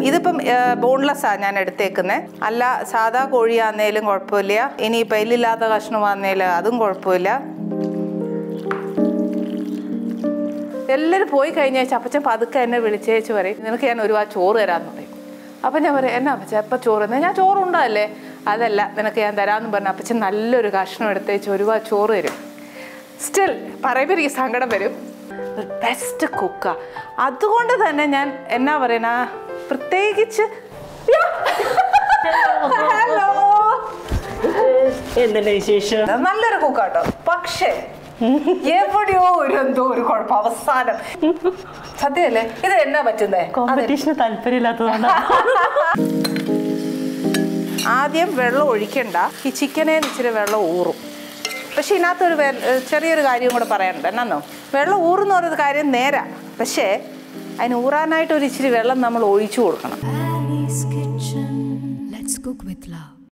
ഇതിപ്പം ബോൺലെസ്സാണ് ഞാൻ എടുത്തേക്കുന്നത് അല്ല സാധാ കോഴിയാന്നേലും കുഴപ്പമില്ല ഇനിയിപ്പോൾ എല്ലില്ലാത്ത കഷ്ണമാന്നേലും അതും കുഴപ്പമില്ല എല്ലാവരും പോയി കഴിഞ്ഞാൽ ചപ്പച്ചൻ പതുക്കെ എന്നെ വിളിച്ചേച്ച് പറയും നിനക്ക് ഞാൻ ഒരുപാട് ചോറ് തരാമെന്ന് പറയും അപ്പം ഞാൻ പറയും എന്നാ അപ്പച്ച എപ്പോൾ ചോറ് എന്നാൽ ഞാൻ ചോറുണ്ടല്ലേ അതല്ല നിനക്ക് ഞാൻ തരാമെന്ന് പറഞ്ഞ അപ്പച്ചൻ നല്ലൊരു കഷ്ണം എടുത്തേച്ച് ഒരുപാട് ചോറ് തരും സ്റ്റിൽ പറയുമ്പോൾ എനിക്ക് സങ്കടം വരും ബെസ്റ്റ് കുക്കാ അതുകൊണ്ട് തന്നെ ഞാൻ എന്നാ പറയുന്ന പ്രത്യേകിച്ച് ഹലോ എന്തുണ്ട് വിശേഷം നല്ലൊരു കുക്കാട്ടോ പക്ഷേ എവിടെയോ ഒരു എന്തോ ഒരു കുഴപ്പം അവസാനം സത്യമല്ലേ ഇത് എന്നാ പറ്റുന്നേ കോമ്പറ്റീഷന് താല്പര്യമില്ലാത്തതുകൊണ്ട് ആദ്യം വെള്ളം ഒഴിക്കണ്ട ഈ ചിക്കനെ ഇച്ചിരി വെള്ളം ഊറും പക്ഷെ ഇതിനകത്തൊരു വേ- ചെറിയൊരു കാര്യം കൂടെ പറയാനുണ്ട് എന്നാന്നോ വെള്ളം ഊറുന്ന ഒരു കാര്യം നേരാ പക്ഷേ അതിന് ഊറാനായിട്ട് ഒരു ഇച്ചിരി വെള്ളം നമ്മൾ ഒഴിച്ചു കൊടുക്കണം Annie's Kitchen. Let's cook with love.